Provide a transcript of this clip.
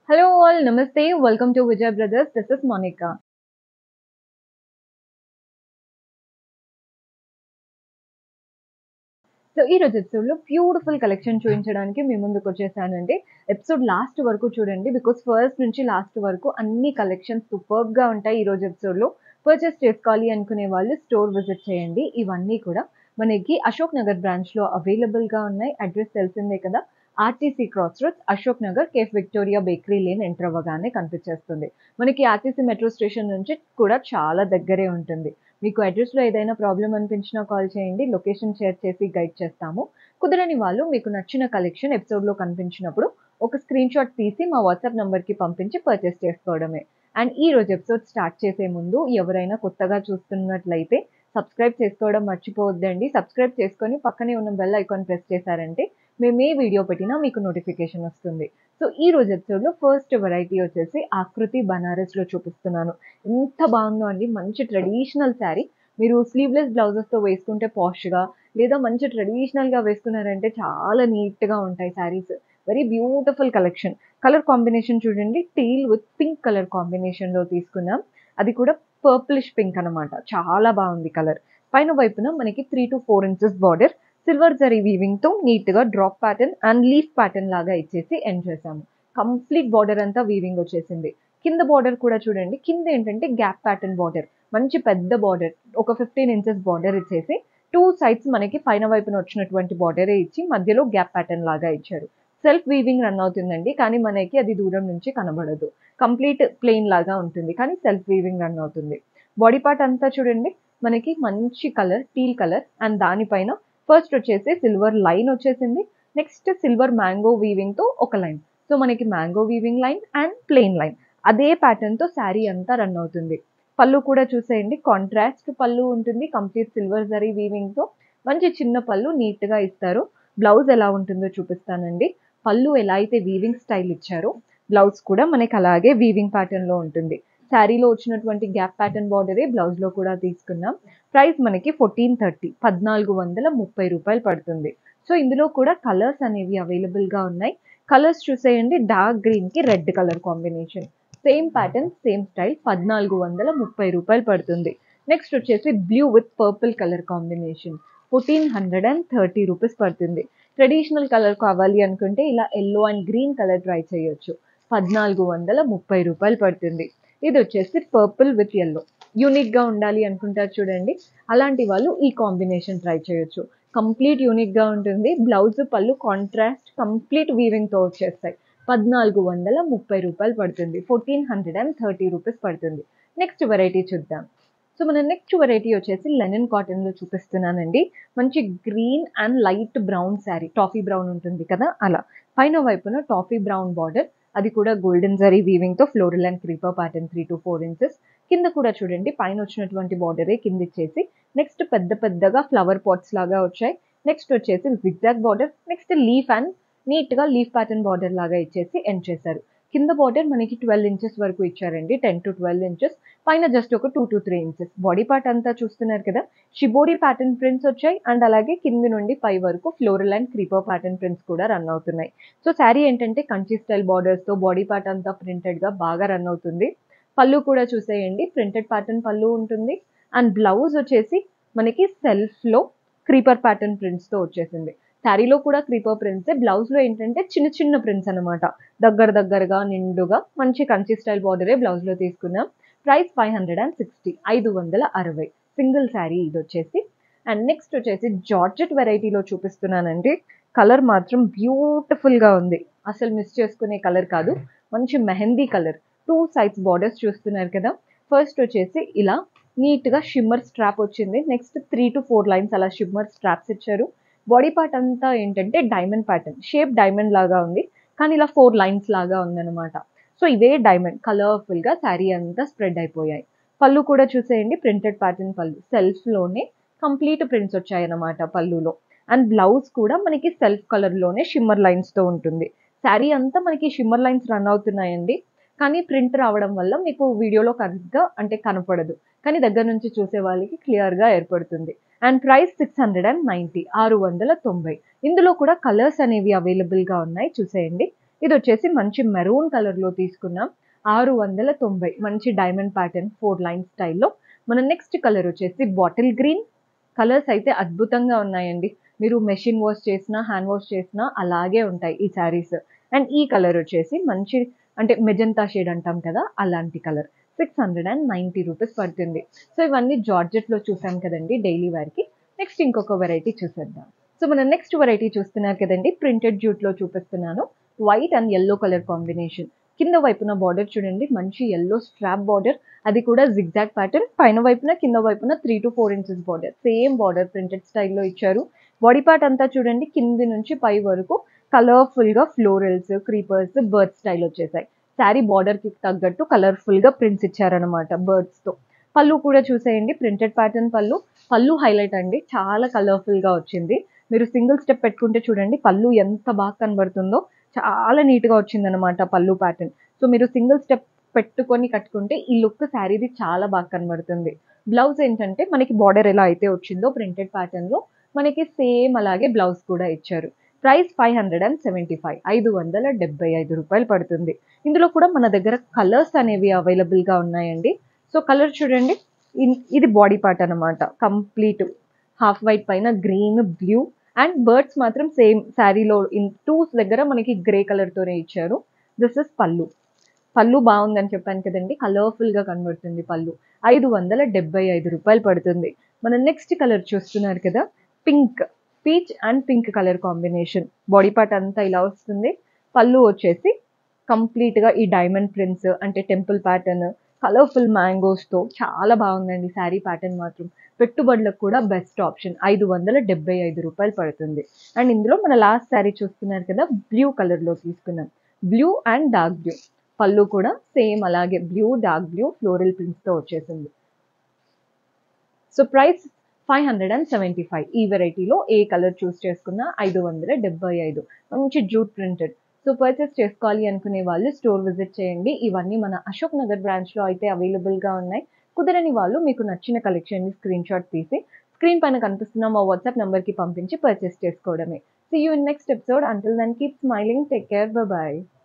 Hello all, Namaste. Welcome to Vijay Brothers. This is Monica. So ఈ రోజు episode లో beautiful collection చూపించడానికి మీ ముందుకు వచ్చేసానండి ఎపిసోడ్ లాస్ట్ వరకు చూడండి బికాస్ ఫస్ట్ నుంచి లాస్ట్ వరకు అన్ని కలెక్షన్స్ సూపర్బ్ గా ఉంటాయి ఈ రోజు ఎపిసోడ్ లో పర్చేస్ చేసుకోవాలి అనుకునే వాళ్ళు స్టోర్ విజిట్ చేయండి ఇవన్నీ కూడా మనకి అశోక్ నగర్ బ్రాంచ్ లో అవైలబుల్ గా ఉన్నాయి అడ్రస్ తెలిసిందే కదా RTC cross roads Ashok Nagar cafe Victoria bakery lane enter అవ్వగానే కనిపించేస్తుంది మనకి ఆర్టీసీ మెట్రో స్టేషన్ నుంచి కూడా చాలా దగ్గరే ఉంటుంది మీకు అడ్రస్లో ఏదైనా ప్రాబ్లం అనిపించినా కాల్ చేయండి లొకేషన్ షేర్ చేసి గైడ్ చేస్తాము కుదరని వాళ్ళు మీకు నచ్చిన కలెక్షన్ ఎపిసోడ్లో కనిపించినప్పుడు ఒక స్క్రీన్ షాట్ తీసి మా వాట్సాప్ నంబర్కి పంపించి పర్చేస్ చేసుకోవడమే అండ్ ఈ రోజు ఎపిసోడ్ స్టార్ట్ చేసే ముందు ఎవరైనా కొత్తగా చూస్తున్నట్లయితే సబ్స్క్రైబ్ చేసుకోవడం మర్చిపోవద్దండి సబ్స్క్రైబ్ చేసుకొని పక్కనే ఉన్న బెల్ ఐకాన్ ప్రెస్ చేశారంటే మేము ఏ వీడియో పెట్టినా మీకు నోటిఫికేషన్ వస్తుంది సో ఈ రోజు ఎపిసోడ్లో ఫస్ట్ వెరైటీ వచ్చేసి ఆకృతి బనారస్లో చూపిస్తున్నాను ఎంత బాగుందో అండి మంచి ట్రెడిషనల్ శారీ మీరు స్లీవ్లెస్ బ్లౌజెస్తో వేసుకుంటే పాష్గా లేదా మంచి ట్రెడిషనల్గా వేసుకున్నారంటే చాలా నీట్గా ఉంటాయి saris very beautiful collection colour combination చూడండి టీల్ విత్ పింక్ కలర్ కాంబినేషన్లో తీసుకున్నాం అది కూడా పర్పులిష్ పింక్ అనమాట చాలా బాగుంది కలర్ పైన వైపున మనకి three to four inches border silver zari weaving తో నీట్ గా drop pattern and leaf pattern లాగా ఇచ్చేసి ఎండ్ చేసాము కంప్లీట్ బార్డర్ అంతా వీవింగ్ వచ్చేసింది కింద బార్డర్ కూడా చూడండి కింద ఏంటంటే గ్యాప్ ప్యాటర్న్ బార్డర్ మంచి పెద్ద బార్డర్ ఒక ఫిఫ్టీన్ ఇంచెస్ బార్డర్ ఇచ్చేసి టూ సైడ్స్ మనకి పైన వైపున వచ్చినటువంటి బార్డరే ఇచ్చి మధ్యలో గ్యాప్ ప్యాటర్న్ లాగా ఇచ్చారు సెల్ఫ్ వీవింగ్ రన్ అవుతుందండి కానీ మనకి అది దూరం నుంచి కనబడదు కంప్లీట్ ప్లెయిన్ లాగా ఉంటుంది కానీ సెల్ఫ్ వీవింగ్ రన్ అవుతుంది బాడీ పార్ట్ అంతా చూడండి మనకి మంచి కలర్ టీల్ కలర్ అండ్ దానిపైన ఫస్ట్ వచ్చేసి సిల్వర్ లైన్ వచ్చేసింది నెక్స్ట్ సిల్వర్ మ్యాంగో వీవింగ్ తో ఒక లైన్ సో మనకి mango weaving line and plain line అదే ప్యాటర్న్ తో శారీ అంతా రన్ అవుతుంది పళ్ళు కూడా చూసేయండి కాంట్రాస్ట్ పళ్ళు ఉంటుంది కంప్లీట్ సిల్వర్ జరీ వీవింగ్ తో మంచి చిన్న పళ్ళు నీట్ గా ఇస్తారు బ్లౌజ్ ఎలా ఉంటుందో చూపిస్తానండి పళ్ళు ఎలా అయితే వీవింగ్ స్టైల్ ఇచ్చారో బ్లౌజ్ కూడా మనకి అలాగే వీవింగ్ ప్యాటర్న్ లో ఉంటుంది శారీలో వచ్చినటువంటి గ్యాప్ ప్యాటర్న్ బార్డరే బ్లౌజ్ లో కూడా తీసుకున్నాం ప్రైస్ మనకి ఫోర్టీన్ థర్టీ పద్నాలుగు వందల ముప్పై రూపాయలు పడుతుంది సో ఇందులో కూడా కలర్స్ అనేవి అవైలబుల్ గా ఉన్నాయి కలర్స్ చూసేయండి డార్క్ గ్రీన్ కి red colour combination same pattern same style పద్నాలుగు వందల ముప్పై రూపాయలు పడుతుంది నెక్స్ట్ వచ్చేసి blue with purple colour combination fourteen hundred and thirty rupees పడుతుంది ట్రెడిషనల్ కలర్ కావాలి అనుకుంటే ఇలా yellow and green colour try చేయొచ్చు పద్నాలుగు వందల ముప్పై రూపాయలు పడుతుంది ఇది వచ్చేసి పర్పుల్ విత్ ఎల్లో యూనిక్ గా ఉండాలి అనుకుంటారు చూడండి అలాంటి వాళ్ళు ఈ కాంబినేషన్ ట్రై చేయొచ్చు కంప్లీట్ యూనిక్ గా ఉంటుంది బ్లౌజ్ పళ్ళు కాంట్రాస్ట్ కంప్లీట్ వీవింగ్ తో వచ్చేస్తాయి పద్నాలుగు వందల ముప్పై రూపాయలు పడుతుంది fourteen hundred and thirty rupees పడుతుంది నెక్స్ట్ వెరైటీ చూద్దాం సో మన నెక్స్ట్ వెరైటీ వచ్చేసి లెనిన్ కాటన్ లో చూపిస్తున్నానండి మంచి green and light brown sari toffee brown ఉంటుంది కదా అలా పైన వైపున టాఫీ బ్రౌన్ బార్డర్ అది కూడా గోల్డెన్ జరీ వీవింగ్ తో floral and creeper pattern three to four inches కింద కూడా చూడండి పైన వచ్చినటువంటి బార్డరే కింద ఇచ్చేసి నెక్స్ట్ పెద్ద పెద్దగా ఫ్లవర్ పాట్స్ లాగా వచ్చాయి నెక్స్ట్ వచ్చేసి zigzag border next leaf and neat గా లీఫ్ ప్యాటర్న్ బార్డర్ లాగా ఇచ్చేసి ఎండ్ చేశారు కింద బార్డర్ మనకి ట్వెల్వ్ ఇంచెస్ వరకు ఇచ్చారండి టెన్ టు ట్వెల్వ్ ఇంచెస్ పైన జస్ట్ ఒక two to three inches body part అంతా చూస్తున్నారు కదా షిబోరి ప్యాటర్న్ ప్రింట్స్ వచ్చాయి అండ్ అలాగే కింది నుండి పై వరకు floral and creeper pattern prints కూడా రన్ అవుతున్నాయి సో శారీ ఏంటంటే కంచి స్టైల్ బార్డర్స్ తో బాడీ పార్ట్ అంతా ప్రింటెడ్ గా బాగా రన్ అవుతుంది పళ్ళు కూడా చూసేయండి ప్రింటెడ్ ప్యాటర్న్ పళ్ళు ఉంటుంది అండ్ బ్లౌజ్ వచ్చేసి మనకి సెల్ఫ్ లో క్రీపర్ ప్యాటర్న్ ప్రింట్స్ తో వచ్చేసింది శారీలో కూడా క్రీపర్ ప్రింట్స్ బ్లౌజ్ లో ఏంటంటే చిన్న చిన్న ప్రింట్స్ అనమాట దగ్గర దగ్గరగా నిండుగా మంచి కంచి స్టైల్ బార్డరే బ్లౌజ్ లో తీసుకున్నాం price five hundred and sixty ఐదు వందల అరవై సింగిల్ శారీ ఇది వచ్చేసి అండ్ నెక్స్ట్ వచ్చేసి జార్జెట్ వెరైటీలో చూపిస్తున్నానండి కలర్ మాత్రం బ్యూటిఫుల్ గా ఉంది అసలు మిస్ చేసుకునే కలర్ కాదు మంచి mehndi colour two sides borders చూస్తున్నారు కదా ఫస్ట్ వచ్చేసి ఇలా నీట్ గా షిమ్మర్ స్ట్రాప్ వచ్చింది next three to four lines అలా షిమ్మర్ స్ట్రాప్స్ ఇచ్చారు బాడీ పార్ట్ అంతా ఏంటంటే డైమండ్ ప్యాటర్న్ షేప్ డైమండ్ లాగా ఉంది కానీ ఇలా ఫోర్ లైన్స్ లాగా ఉందన్నమాట సో ఇవే డైమండ్ కలర్ఫుల్ గా శారీ అంతా స్ప్రెడ్ అయిపోయాయి పళ్ళు కూడా చూసేయండి ప్రింటెడ్ ప్యాటర్న్ పళ్ళు సెల్ఫ్ లోనే కంప్లీట్ ప్రింట్స్ వచ్చాయన్నమాట పళ్ళులో అండ్ బ్లౌజ్ కూడా మనకి సెల్ఫ్ కలర్ లోనే షిమ్మర్ లైన్స్ తో ఉంటుంది శారీ అంతా మనకి షిమ్మర్ లైన్స్ రన్ అవుతున్నాయండి కానీ ప్రింట్ రావడం వల్ల మీకు వీడియోలో కరెక్ట్గా అంటే కనపడదు కానీ దగ్గర నుంచి చూసే వాళ్ళకి క్లియర్గా ఏర్పడుతుంది and price six hundred and ninety ఆరు వందల తొంభై ఇందులో కూడా కలర్స్ అనేవి అవైలబుల్గా ఉన్నాయి చూసేయండి ఇది వచ్చేసి మంచి మెరూన్ కలర్లో తీసుకున్నాం ఆరు వందల తొంభై మంచి డైమండ్ ప్యాటర్న్ ఫోర్ లైన్ స్టైల్లో మన నెక్స్ట్ కలర్ వచ్చేసి బాటిల్ గ్రీన్ కలర్స్ అయితే అద్భుతంగా ఉన్నాయండి మీరు మెషిన్ వాష్ చేసినా హ్యాండ్ వాష్ చేసినా అలాగే ఉంటాయి ఈ శారీస్ అండ్ ఈ కలర్ వచ్చేసి మంచి అంటే మెజంతా షేడ్ అంటాం కదా అలాంటి colour six hundred and ninety rupees పడుతుంది సో ఇవన్నీ జార్జెట్లో చూసాం కదండి డైలీ వేర్కి నెక్స్ట్ ఇంకొక వెరైటీ చూసేద్దాం సో మన నెక్స్ట్ వెరైటీ చూస్తున్నారు కదండి ప్రింటెడ్ జూట్లో చూపిస్తున్నాను white and yellow colour combination కింద వైపున బార్డర్ చూడండి మంచి ఎల్లో స్ట్రాప్ బార్డర్ అది కూడా జిగ్జాగ్ ప్యాటర్న్ పైన వైపున కింద వైపున three to four inches border same border printed స్టైల్లో ఇచ్చారు బాడీ పార్ట్ అంతా చూడండి కింది నుంచి పై వరకు కలర్ఫుల్ గా ఫ్లోరల్స్ క్రీపర్స్ బర్డ్ స్టైల్ వచ్చేసాయి శారీ బార్డర్ కి తగ్గట్టు కలర్ఫుల్ గా ప్రింట్స్ ఇచ్చారనమాట బర్డ్స్ తో పళ్ళు కూడా చూసేయండి ప్రింటెడ్ ప్యాటర్న్ పళ్ళు పళ్ళు హైలైట్ అండి చాలా కలర్ఫుల్ గా వచ్చింది మీరు సింగిల్ స్టెప్ పెట్టుకుంటే చూడండి పళ్ళు ఎంత బాగా కనబడుతుందో చాలా నీట్ గా వచ్చిందనమాట పళ్ళు ప్యాటర్న్ సో మీరు సింగిల్ స్టెప్ పెట్టుకొని కట్టుకుంటే ఈ లుక్ శారీది చాలా బాగా కనబడుతుంది బ్లౌజ్ ఏంటంటే మనకి బార్డర్ ఎలా అయితే వచ్చిందో ప్రింటెడ్ ప్యాటర్న్ లో మనకి సేమ్ అలాగే బ్లౌజ్ కూడా ఇచ్చారు price five hundred and seventy five ఐదు వందల డెబ్బై ఐదు రూపాయలు పడుతుంది ఇందులో కూడా మన దగ్గర కలర్స్ అనేవి అవైలబుల్ గా ఉన్నాయండి సో కలర్ చూడండి ఇన్- ఇది బాడీ పార్ట్ అనమాట కంప్లీట్ హాఫ్ వైట్ పైన గ్రీన్ బ్లూ అండ్ బర్డ్స్ మాత్రం సేమ్ శారీలో ఇన్ టూస్ దగ్గర మనకి గ్రే కలర్ తోనే ఇచ్చారు దిస్ ఇస్ పళ్ళు పళ్ళు బాగుందని చెప్పాను కదండి కలర్ఫుల్ గా కనబడుతుంది పళ్ళు ఐదు వందల డెబ్బై ఐదు రూపాయలు పడుతుంది మన నెక్స్ట్ కలర్ చూస్తున్నారు కదా pink peach and pink colour combination body part అంతా ఇలా వస్తుంది పళ్ళు వచ్చేసి కంప్లీట్ గా ఈ డైమండ్ ప్రింట్స్ అంటే టెంపుల్ ప్యాటర్న్ కలర్ఫుల్ మ్యాంగోస్ తో చాలా బాగుందండి శారీ ప్యాటర్న్ మాత్రం పెట్టుబడులకు కూడా బెస్ట్ ఆప్షన్ ఐదు వందల డెబ్బై ఐదు రూపాయలు పడుతుంది అండ్ ఇందులో మన లాస్ట్ శారీ చూస్తున్నారు కదా బ్లూ కలర్ లో తీసుకున్నాం బ్లూ అండ్ డార్క్ బ్లూ పళ్ళు కూడా సేమ్ అలాగే blue dark blue floral prints తో వచ్చేసింది so price five hundred and seventy five ఈ వెరైటీలో ఏ కలర్ చూస్ చేసుకున్నా ఐదు వందల డెబ్బై ఐదు మంచి జూట్ ప్రింటెడ్ సో పర్చేస్ చేసుకోవాలి అనుకునే వాళ్ళు స్టోర్ విజిట్ చేయండి ఇవన్నీ మన అశోక్ నగర్ బ్రాంచ్ లో అయితే అవైలబుల్ గా ఉన్నాయి కుదరని వాళ్ళు మీకు నచ్చిన కలెక్షన్ ని స్క్రీన్ షాట్ తీసి స్క్రీన్ పైన కనిపిస్తున్న మా వాట్సాప్ నంబర్ కి పంపించి పర్చేస్ చేసుకోవడమే see you in next episode until then keep smiling take care bye